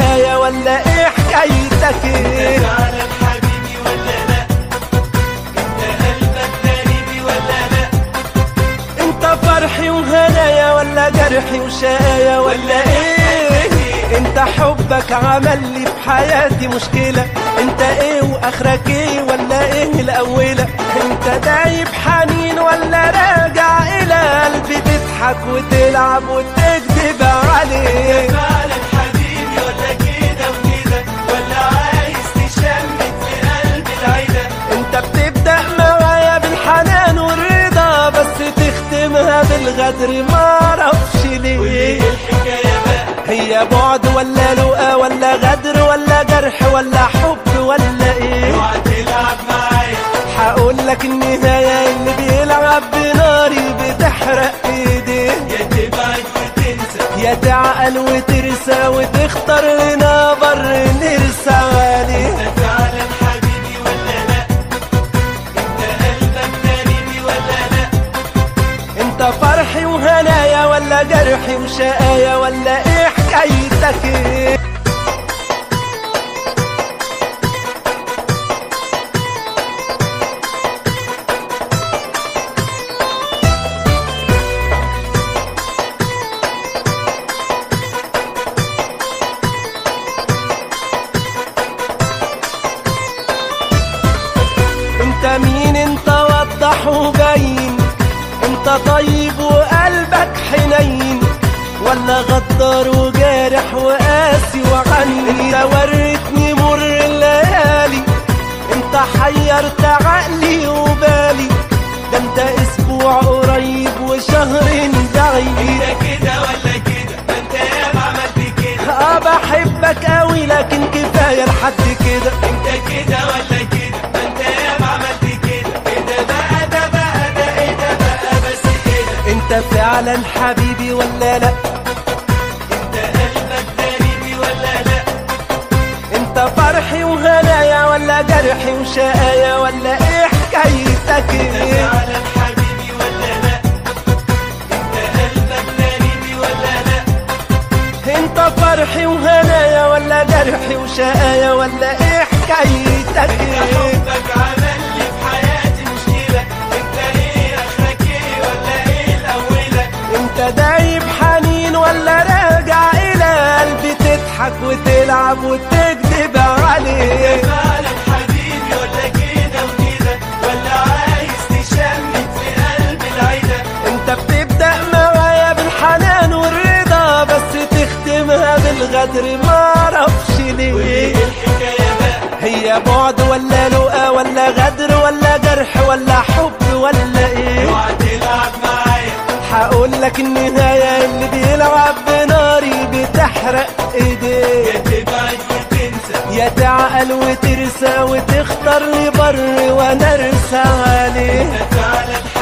وشقايا ولا ايه حكايتك ايه فعلا حبيبي ولا لا انت قلبك غريبي ولا لا انت فرحي وهنايا ولا جرحي وشقايا ولا ايه انت حبك عمل لي في حياتي مشكلة انت ايه واخرك ايه ولا ايه الاولى انت دايب حنين ولا راجع الى قلبي تضحك وتلعب وتكذب عليه فعلا حبيبي ولا كده وكده ولا عايز تشمت في قلب العيلة انت بتبدأ معايا بالحنان والرضا بس تختمها بالغدر معرفش ليه وايه الحكاية بقى هي بعد ولا لقى ولا غدر ولا جرح ولا حب ولا ايه اوعى تلعب معايا هقول لك النهاية اللي بيلعب بناري بتحرق ايديه يا تبعد وتنسى يا تعقل وترسى وتختار لنا بر نرسى عليه انت فعلا حبيبي ولا لا انت قلبك غريبي ولا لا انت فرحي وهنايا ولا جرحي وشقايا ولا ايه حكايتك ايه انت مين انت وضح وبين انت طيب وقلبك حنين ولا غدار وجارح وقاسي وعني انت وريتني مر الليالي انت حيرت عقلي وبالي ده انت اسبوع قريب وشهر بعيد انت كده ولا كده ما انت ياما عملت كده اه بحبك قوي لكن كفايه لحد كده انت كده ولا كده ما انت ياما عملت كده كده بقى ده بقى ده ايه ده بقى بس كده انت فعلا حبيبي ولا لا انت قلبك غريبي ولا لا انت فرحي وهنايا ولا جرحي وشقايا ولا ايه حكايتك ايه فعلا حبيبي ولا لا انت قلبك غريبي ولا لا انت فرحي وهنايا ولا جرحي وشقايا ولا ايه حكايتك انت ايه حبك عمل لي في حياتي مشكلة انت ايه اخرك ايه ولا ايه الاولى انت دايب حنين ولا راجع الى قلبي تضحك وتلعب وتكذب عليه فعلا حبيبي ولا كده وكده ولا عايز تشمت في قلب العيلة انت بتبدأ معايا بالحنان والرضا بس تختمها بالغدر معرفش وايه ليه الحكاية بقى هي بعد ولا لقى ولا غدر ولا جرح ولا حب ولا ايه اوعى تلعب معايا هقول لك النهاية اللي بيلعب بناري بتحرق ايديه يا تبعد وتنسى يا تعقل وترسى وتختار لي بر وانا ارسى عليه انت فعلا